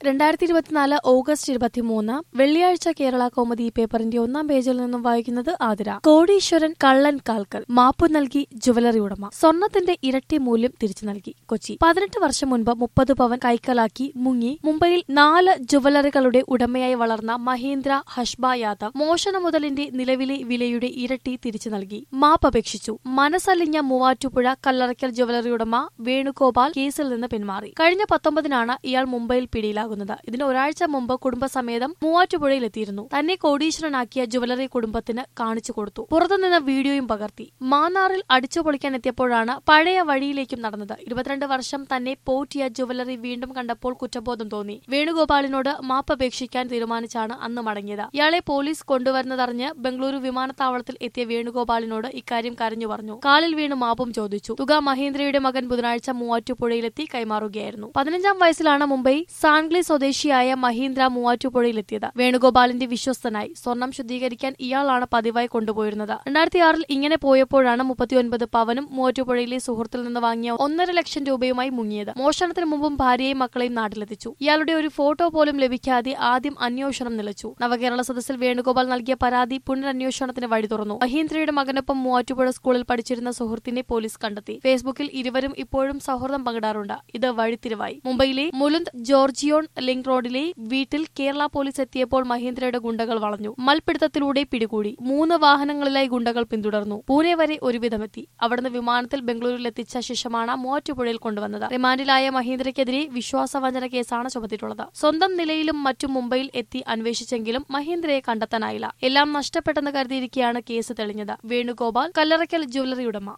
രണ്ടായിരത്തി ഇരുപത്തിനാല് ഓഗസ്റ്റ് ഇരുപത്തിമൂന്ന് വെള്ളിയാഴ്ച കേരള കോമഡി പേപ്പറിന്റെ ഒന്നാം പേജിൽ നിന്നും വായിക്കുന്നത് ആതിര കോടീശ്വരൻ കള്ളൻ കാൽക്കൽ മാപ്പു നൽകി ജുവലറി ഉടമ സ്വർണത്തിന്റെ ഇരട്ടി മൂല്യം തിരിച്ചു നൽകി കൊച്ചി പതിനെട്ട് വർഷം മുൻപ് മുപ്പത് പവൻ കൈക്കലാക്കി മുങ്ങി മുംബൈയിൽ നാല് ജുവലറികളുടെ ഉടമയായി വളർന്ന മഹീന്ദ്ര ഹഷ്ബ യാദവ് മോഷണ മുതലിന്റെ നിലവിലെ വിലയുടെ ഇരട്ടി തിരിച്ചു നൽകി മാപ്പ് അപേക്ഷിച്ചു മനസ്സലിഞ്ഞ മൂവാറ്റുപുഴ കല്ലറയ്ക്കൽ ജുവലറി ഉടമ വേണുഗോപാൽ കേസിൽ നിന്ന് പിന്മാറി കഴിഞ്ഞ പത്തൊമ്പതിനാണ് ഇയാൾ മുംബൈയിൽ പിടിയിലാകുന്നത് ഇതിന് ഒരാഴ്ച മുമ്പ് കുടുംബസമേതം മൂവാറ്റുപുഴയിലെത്തിയിരുന്നു തന്നെ കോടീശ്വരനാക്കിയ ജുവലറി കുടുംബത്തിന് കാണിച്ചു കൊടുത്തു പുറത്തുനിന്ന് വീഡിയോയും പകർത്തി മാന്നാറിൽ അടിച്ചുപൊളിക്കാൻ എത്തിയപ്പോഴാണ് പഴയ വഴിയിലേക്കും നടന്നത് ഇരുപത്തിരണ്ട് വർഷം തന്നെ പോറ്റിയ ജുവലറി വീണ്ടും കണ്ടപ്പോൾ കുറ്റബോധം തോന്നി വേണുഗോപാലിനോട് മാപ്പ് അപേക്ഷിക്കാൻ തീരുമാനിച്ചാണ് അന്ന് മടങ്ങിയത് ഇയാളെ പോലീസ് കൊണ്ടുവരുന്നതറിഞ്ഞ് ബംഗളൂരു വിമാനത്താവളത്തിൽ എത്തിയ വേണുഗോപാലിനോട് ഇക്കാര്യം കരഞ്ഞു പറഞ്ഞു കാലിൽ വീണ് മാപ്പും ചോദിച്ചു തുക മഹേന്ദ്രയുടെ മകൻ ബുധനാഴ്ച മൂവാറ്റുപുഴയിലെത്തി കൈമാറുകയായിരുന്നു പതിനഞ്ചാം വയസ്സിലാണ് മുംബൈ സാൻഗ്ലി സ്വദേശിയായ മഹീന്ദ്ര മൂവാറ്റുപുഴയിലെത്തിയത് വേണുഗോപാലിന്റെ വിശ്വസ്തനായി സ്വർണം ശുദ്ധീകരിക്കാൻ ഇയാളാണ് പതിവായി കൊണ്ടുപോയിരുന്നത് രണ്ടായിരത്തി ആറിൽ ഇങ്ങനെ പോയപ്പോഴാണ് മുപ്പത്തിയൊൻപത് പവനും മൂവാറ്റുപുഴയിലെ സുഹൃത്തിൽ നിന്ന് വാങ്ങിയ ഒന്നര ലക്ഷം രൂപയുമായി മുങ്ങിയത് മോഷണത്തിന് മുമ്പും ഭാര്യയെയും മക്കളെയും നാട്ടിലെത്തിച്ചു ഇയാളുടെ ഒരു ഫോട്ടോ പോലും ലഭിക്കാതെ ആദ്യം അന്വേഷണം നിലച്ചു നവകേരള സദസ്സിൽ വേണുഗോപാൽ നൽകിയ പരാതി പുനരന്വേഷണത്തിന് വഴി തുറന്നു മഹീന്ദ്രയുടെ മകനൊപ്പം മൂവാറ്റുപുഴ സ്കൂളിൽ പഠിച്ചിരുന്ന സുഹൃത്തിനെ പോലീസ് കണ്ടെത്തി ഫേസ്ബുക്കിൽ ഇരുവരും ഇപ്പോഴും സൗഹൃദം പങ്കിടാറുണ്ട് ഇത് വഴിത്തിരിവായി മുംബൈയിലെ മുലുന്ദ് ജോർജിയോൺ ലിങ്ക് റോഡിലെ വീട്ടിൽ കേരള പോലീസ് എത്തിയപ്പോൾ മഹീന്ദ്രയുടെ ഗുണ്ടകൾ വളഞ്ഞു മൽപിടുത്തത്തിലൂടെ പിടികൂടി മൂന്ന് വാഹനങ്ങളിലായി ഗുണ്ടകൾ പിന്തുടർന്നു പൂനെ വരെ ഒരുവിധമെത്തി അവിടുന്ന് വിമാനത്തിൽ ബംഗളൂരുവിലെത്തിച്ച ശേഷമാണ് മൂവാറ്റുപുഴയിൽ കൊണ്ടുവന്നത് റിമാൻഡിലായ മഹീന്ദ്രയ്ക്കെതിരെ വിശ്വാസവഞ്ചന കേസാണ് ചുമത്തിയിട്ടുള്ളത് സ്വന്തം നിലയിലും മറ്റും മുംബൈയിൽ എത്തി അന്വേഷിച്ചെങ്കിലും മഹീന്ദ്രയെ കണ്ടെത്താനായില്ല എല്ലാം നഷ്ടപ്പെട്ടെന്ന് കരുതിയിരിക്കെയാണ് കേസ് തെളിഞ്ഞത് വേണുഗോപാൽ കല്ലറയ്ക്കൽ ജ്വല്ലറി ഉടമ